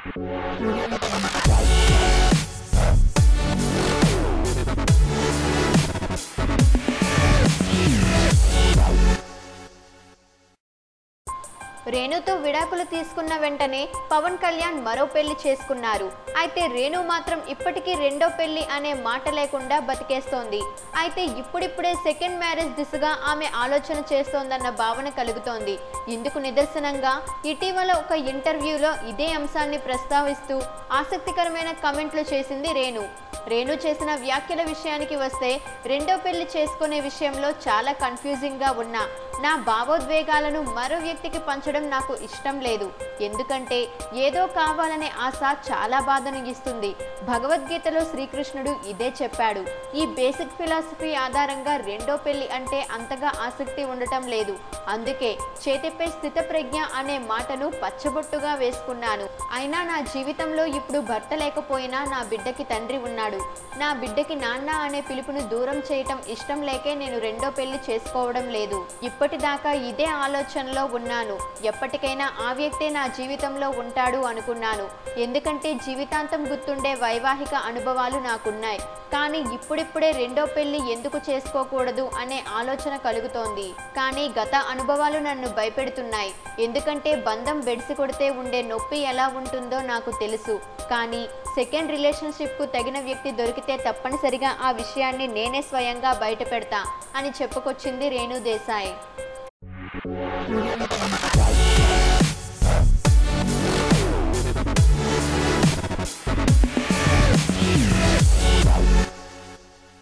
రేణుతో విడాకులు తీసుకున్న వెంటనే పవన్ కళ్యాణ్ మరో పెళ్లి చేసుకున్నారు అయితే రేణు మాత్రం ఇప్పటికీ రెండో పెళ్లి అనే మాట లేకుండా బతికేస్తోంది అయితే ఇప్పుడిప్పుడే సెకండ్ మ్యారేజ్ దిశగా ఆమె ఆలోచన చేస్తోందన్న భావన కలుగుతోంది ఇందుకు నిదర్శనంగా ఇటీవల ఒక ఇంటర్వ్యూలో ఇదే అంశాన్ని ప్రస్తావిస్తూ ఆసక్తికరమైన కమెంట్లు చేసింది రేణు రేణు చేసిన వ్యాఖ్యల విషయానికి వస్తే రెండో పెళ్లి చేసుకునే విషయంలో చాలా కన్ఫ్యూజింగ్గా ఉన్నా నా భావోద్వేగాలను మరో వ్యక్తికి పంచడం నాకు ఇష్టం లేదు ఎందుకంటే ఏదో కావాలనే ఆశ చాలా బాధను ఇస్తుంది భగవద్గీతలో శ్రీకృష్ణుడు ఇదే చెప్పాడు ఈ బేసిక్ ఫిలాసఫీ ఆధారంగా రెండో పెళ్లి అంటే అంతగా ఆసక్తి ఉండటం లేదు అందుకే చేతిపై స్థితప్రజ్ఞ అనే మాటను పచ్చబొట్టుగా వేసుకున్నాను అయినా నా జీవితంలో ఇప్పుడు భర్త లేకపోయినా నా బిడ్డకి తండ్రి ఉన్నాడు నా బిడ్డకి నాన్న అనే పిలుపును దూరం చేయటం ఇష్టం లేకే నేను రెండో పెళ్లి చేసుకోవడం లేదు ఇప్పటిదాకా ఇదే ఆలోచనలో ఉన్నాను ఎప్పటికైనా ఆ వ్యక్తే నా జీవితంలో ఉంటాడు అనుకున్నాను ఎందుకంటే జీవితాంతం గుర్తుండే వైవాహిక అనుభవాలు నాకున్నాయి కానీ ఇప్పుడిప్పుడే రెండో పెళ్లి ఎందుకు చేసుకోకూడదు అనే ఆలోచన కలుగుతోంది కానీ గత అనుభవాలు నన్ను భయపెడుతున్నాయి ఎందుకంటే బంధం బెడిసి కొడితే ఉండే నొప్పి ఎలా ఉంటుందో నాకు తెలుసు కానీ సెకండ్ రిలేషన్షిప్కు తగిన వ్యక్తి దొరికితే తప్పనిసరిగా ఆ విషయాన్ని నేనే స్వయంగా బయట పెడతా అని చెప్పుకొచ్చింది రేణు దేశాయ్